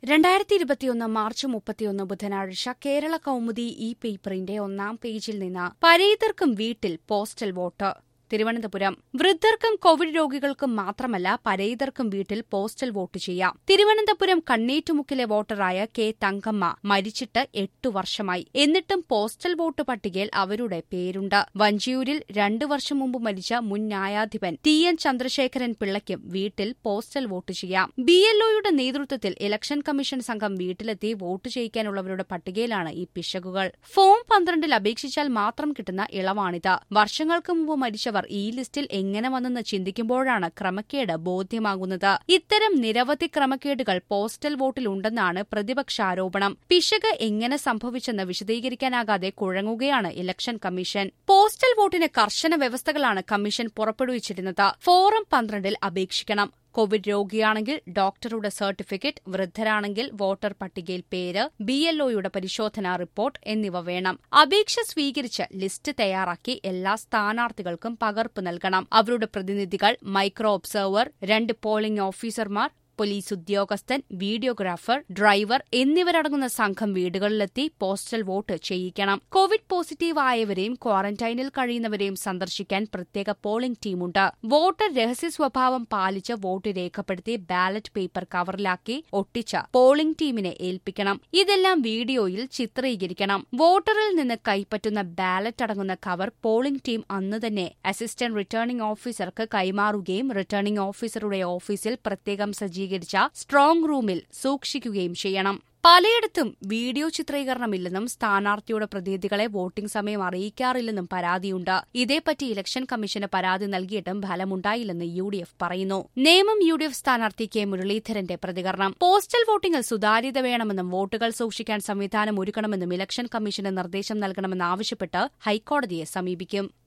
രണ്ടായിരത്തി ഇരുപത്തിയൊന്ന് മാർച്ച് മുപ്പത്തിയൊന്ന് ബുധനാഴ്ച കേരള കൗമുദി ഈ പേപ്പറിന്റെ ഒന്നാം പേജിൽ നിന്ന് പരേതർക്കും വീട്ടിൽ പോസ്റ്റൽ വോട്ട് തിരുവനന്തപുരം വൃദ്ധർക്കും കോവിഡ് രോഗികൾക്കും മാത്രമല്ല പരേതർക്കും വീട്ടിൽ പോസ്റ്റൽ വോട്ട് ചെയ്യാം തിരുവനന്തപുരം കണ്ണേറ്റുമുക്കിലെ വോട്ടറായ കെ തങ്കമ്മ മരിച്ചിട്ട് എട്ടു വർഷമായി എന്നിട്ടും പോസ്റ്റൽ വോട്ട് പട്ടികയിൽ അവരുടെ പേരുണ്ട് വഞ്ചിയൂരിൽ രണ്ടു വർഷം മുമ്പ് മരിച്ച മുൻ ന്യായാധിപൻ ടി എൻ ചന്ദ്രശേഖരൻ പിള്ളയ്ക്കും വീട്ടിൽ പോസ്റ്റൽ വോട്ട് ചെയ്യാം ബി എൽഒയുടെ നേതൃത്വത്തിൽ ഇലക്ഷൻ കമ്മീഷൻ സംഘം വീട്ടിലെത്തി വോട്ട് ചെയ്യിക്കാനുള്ളവരുടെ പട്ടികയിലാണ് ഈ പിശകുകൾ ഫോം പന്ത്രണ്ടിൽ അപേക്ഷിച്ചാൽ മാത്രം കിട്ടുന്ന ഇളവാണിത് വർഷങ്ങൾക്ക് മുമ്പ് മരിച്ചവർ ഈ ലിസ്റ്റിൽ എങ്ങനെ വന്നെന്ന് ചിന്തിക്കുമ്പോഴാണ് ക്രമക്കേട് ബോധ്യമാകുന്നത് ഇത്തരം നിരവധി ക്രമക്കേടുകൾ പോസ്റ്റൽ വോട്ടിൽ ഉണ്ടെന്നാണ് പ്രതിപക്ഷ ആരോപണം പിശക് എങ്ങനെ സംഭവിച്ചെന്ന് വിശദീകരിക്കാനാകാതെ കുഴങ്ങുകയാണ് ഇലക്ഷൻ കമ്മീഷൻ പോസ്റ്റൽ വോട്ടിന് കർശന വ്യവസ്ഥകളാണ് കമ്മീഷൻ പുറപ്പെടുവിച്ചിരുന്നത് ഫോറം പന്ത്രണ്ടിൽ അപേക്ഷിക്കണം കോവിഡ് രോഗിയാണെങ്കിൽ ഡോക്ടറുടെ സർട്ടിഫിക്കറ്റ് വൃദ്ധരാണെങ്കിൽ വോട്ടർ പട്ടികയിൽ പേര് ബി എൽഒയുടെ പരിശോധനാ റിപ്പോർട്ട് എന്നിവ വേണം അപേക്ഷ സ്വീകരിച്ച് ലിസ്റ്റ് തയ്യാറാക്കി എല്ലാ സ്ഥാനാർത്ഥികൾക്കും പകർപ്പ് നൽകണം അവരുടെ പ്രതിനിധികൾ മൈക്രോ ഒബ്സർവർ രണ്ട് പോളിംഗ് ഓഫീസർമാർ പോലീസ് ഉദ്യോഗസ്ഥൻ വീഡിയോഗ്രാഫർ ഡ്രൈവർ എന്നിവരടങ്ങുന്ന സംഘം വീടുകളിലെത്തി പോസ്റ്റൽ വോട്ട് ചെയ്യിക്കണം കോവിഡ് പോസിറ്റീവ് ആയവരെയും ക്വാറന്റൈനിൽ കഴിയുന്നവരെയും സന്ദർശിക്കാൻ പ്രത്യേക പോളിംഗ് ടീമുണ്ട് വോട്ടർ രഹസ്യ സ്വഭാവം പാലിച്ച് വോട്ട് രേഖപ്പെടുത്തി ബാലറ്റ് പേപ്പർ കവറിലാക്കി ഒട്ടിച്ച് പോളിംഗ് ടീമിനെ ഏൽപ്പിക്കണം ഇതെല്ലാം വീഡിയോയിൽ ചിത്രീകരിക്കണം വോട്ടറിൽ നിന്ന് കൈപ്പറ്റുന്ന ബാലറ്റ് അടങ്ങുന്ന കവർ പോളിംഗ് ടീം അന്ന് തന്നെ അസിസ്റ്റന്റ് റിട്ടേണിംഗ് ഓഫീസർക്ക് കൈമാറുകയും റിട്ടേണിംഗ് ഓഫീസറുടെ ഓഫീസിൽ പ്രത്യേകം സജ്ജീകരിച്ച സ്ട്രോങ് റൂമിൽ സൂക്ഷിക്കുകയും ചെയ്യണം പലയിടത്തും വീഡിയോ ചിത്രീകരണമില്ലെന്നും സ്ഥാനാർത്ഥിയുടെ പ്രതിനിധികളെ വോട്ടിംഗ് സമയം അറിയിക്കാറില്ലെന്നും പരാതിയുണ്ട് ഇതേപ്പറ്റി ഇലക്ഷൻ കമ്മീഷന് പരാതി നൽകിയിട്ടും ഫലമുണ്ടായില്ലെന്ന് യു ഡി എഫ് പറയുന്നു നേമം യു ഡി എഫ് സ്ഥാനാർത്ഥി കെ മുരളീധരന്റെ പ്രതികരണം പോസ്റ്റൽ വോട്ടിംഗിൽ സുതാര്യത വേണമെന്നും വോട്ടുകൾ സൂക്ഷിക്കാൻ സംവിധാനം ഒരുക്കണമെന്നും ഇലക്ഷൻ കമ്മീഷന് നിർദ്ദേശം നൽകണമെന്നാവശ്യപ്പെട്ട് ഹൈക്കോടതിയെ സമീപിക്കും